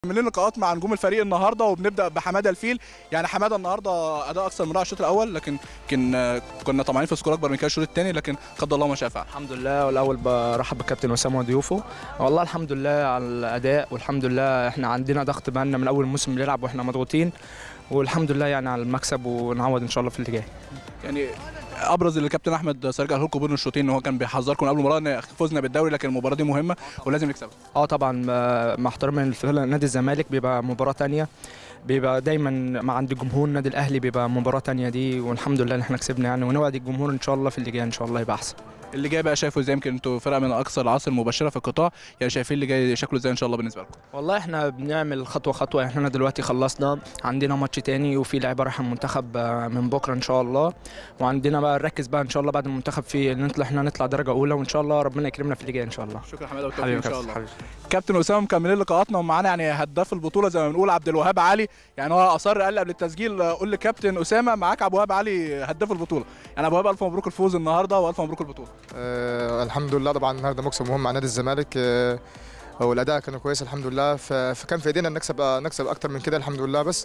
عاملين لقاءات مع نجوم الفريق النهارده وبنبدا بحماده الفيل يعني حماده النهارده اداء اكثر من رائع الشوط الاول لكن كن كنا طمعانين في سكور اكبر من كده الشوط الثاني لكن قدر الله ما شاء فعل الحمد لله والاول برحب بالكابتن اسامه وضيوفه والله الحمد لله على الاداء والحمد لله احنا عندنا ضغط بقالنا من اول الموسم بنلعب واحنا مضغوطين والحمد لله يعني على المكسب ونعوض ان شاء الله في اللي جاي يعني ابرز اللي الكابتن احمد سرجع لكم بين الشوطين ان هو كان بيحذركم قبل المباراه ان فزنا بالدوري لكن المباراه دي مهمه ولازم نكسبها اه طبعا آه، مع احترامي لفريق نادي الزمالك بيبقى مباراه تانية بيبقى دايما مع عند الجمهور النادي الاهلي بيبقى مباراه تانية دي والحمد لله ان احنا كسبنا يعني ونوعد الجمهور ان شاء الله في اللي جاي ان شاء الله يبقى احسن اللي جاي بقى شايفه ازاي يمكن انتوا فرقه من اكثر العناصر المبشره في القطاع يعني شايفين اللي جاي شكله ازاي ان شاء الله بالنسبه لكم والله احنا بنعمل خطوه خطوه احنا دلوقتي خلصنا عندنا ماتش تاني وفي لعيبه رايحه المنتخب آه، من بكره ان شاء الله وعندنا بقى نركز بقى ان شاء الله بعد المنتخب في نطلع احنا نطلع درجه اولى وان شاء الله ربنا يكرمنا في اللي جاي ان شاء الله شكرا حماده والتوفيق حبيبي ان شاء كابتن، الله حبيبي. كابتن اسامه مكملين لقاءاتنا ومعانا يعني هداف البطوله زي ما بنقول عبد الوهاب علي يعني هو اصر قال قبل التسجيل آه، قول لكابتن اسامه معاك عبد الوهاب علي هداف البطوله يعني ابو وهاب الف مبروك الفوز النهارده والف مبروك البطوله آه الحمد لله طبعا النهارده مكسب مهم مع نادي الزمالك آه والاداء كان كويس الحمد لله ف- فكان في ايدينا نكسب آه، نكسب اكتر من كده الحمد لله بس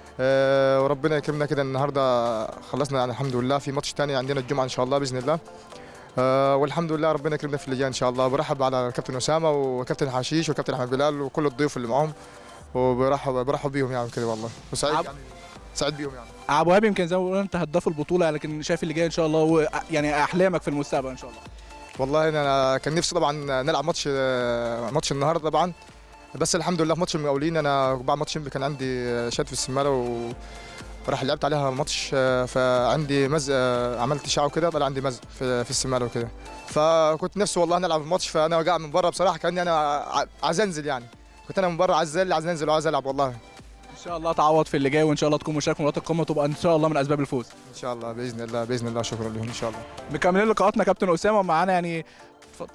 آه وربنا يكرمنا كده النهارده خلصنا يعني الحمد لله في ماتش تاني عندنا الجمعه ان شاء الله باذن الله آه والحمد لله ربنا يكرمنا في اللي جاي ان شاء الله برحب على الكابتن اسامه وكابتن حشيش وكابتن احمد بلال وكل الضيوف اللي معاهم وبرحب برحب بيهم يعني كده والله وسعيد عب- يعني سعيد بيهم يعني ابو وهاب يمكن زي ما بنقول انت هداف البطوله لكن شايف اللي جاي ان شاء الله و... يعني احلامك في المستقبل ان شاء الله والله انا كان نفسي طبعا نلعب ماتش ماتش النهارده طبعا بس الحمد لله في ماتش المقاولين انا بعد ماتش كان عندي شد في السمانه و راح لعبت عليها ماتش فعندي مزق عملت اشعه وكده طلع عندي مزق في, في السمانه وكده فكنت نفسي والله نلعب الماتش فانا قاعد من بره بصراحه كاني انا ع- عايز انزل يعني كنت انا من بره عايز انزل عايز انزل وعايز العب والله ان شاء الله تعوض في اللي جاي وان شاء الله تكون مشارك في مباراه القمه تبقى ان شاء الله من اسباب الفوز ان شاء الله باذن الله باذن الله شكرا لهم ان شاء الله مكملين لقاءاتنا كابتن اسامه ومعانا يعني اتفضل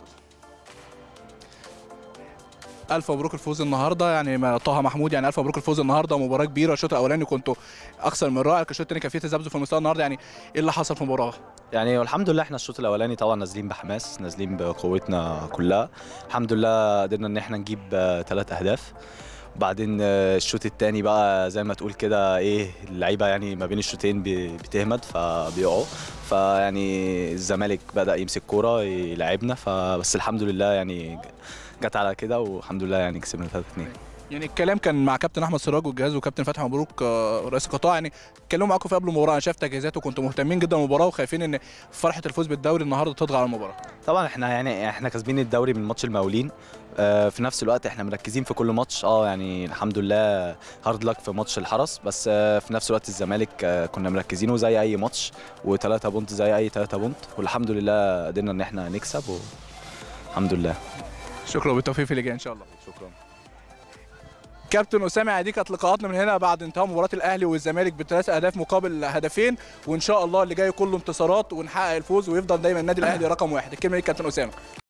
الف مبروك الفوز النهارده يعني ما- طه محمود يعني الف مبروك الفوز النهارده مباراه كبيره الشوط الاولاني كنتوا اكثر من رائع الشوط الثاني كان فيه تذبذب في المستوى النهارده يعني ايه اللي حصل في المباراه يعني والحمد لله احنا الشوط الاولاني طبعا نازلين بحماس نازلين بقوتنا كلها الحمد لله قدرنا ان احنا نجيب ثلاث اهداف وبعدين آه، الشوط الثاني بقى زي ما تقول كده ايه اللعيبه يعني ما بين الشوطين بي- بتهمد فبيقعوا فيعني الزمالك بدا يمسك كوره يلعبنا فبس الحمد لله يعني جت على كده والحمد لله يعني كسبنا 3 2 يعني الكلام كان مع كابتن احمد سراج والجهاز وكابتن فتحي مبروك آه، رئيس القطاع يعني اتكلموا معاكم في قبل المباراه انا شايف تجهيزات وكنتوا مهتمين جدا بالمباراه وخايفين ان فرحه الفوز بالدوري النهارده تطغى على المباراه طبعا احنا يعني احنا كاسبين الدوري من ماتش المقاولين آه، في نفس الوقت احنا مركزين في كل ماتش اه يعني الحمد لله هارد لك في ماتش الحرس بس آه، في نفس الوقت الزمالك آه، كنا مركزينه زي اي ماتش وثلاثة بونت زي اي ثلاثة بونت والحمد لله قدرنا ان احنا نكسب والحمد لله شكرا وبالتوفيق في اللي جاي ان شاء الله شكرا كابتن اسامه يعني دي كانت لقاءاتنا من هنا بعد انتهاء مباراه الاهلي والزمالك بثلاث اهداف مقابل هدفين وان شاء الله اللي جاي كله انتصارات ونحقق الفوز ويفضل دايما النادي الاهلي رقم واحد الكلمه دي كابتن اسامه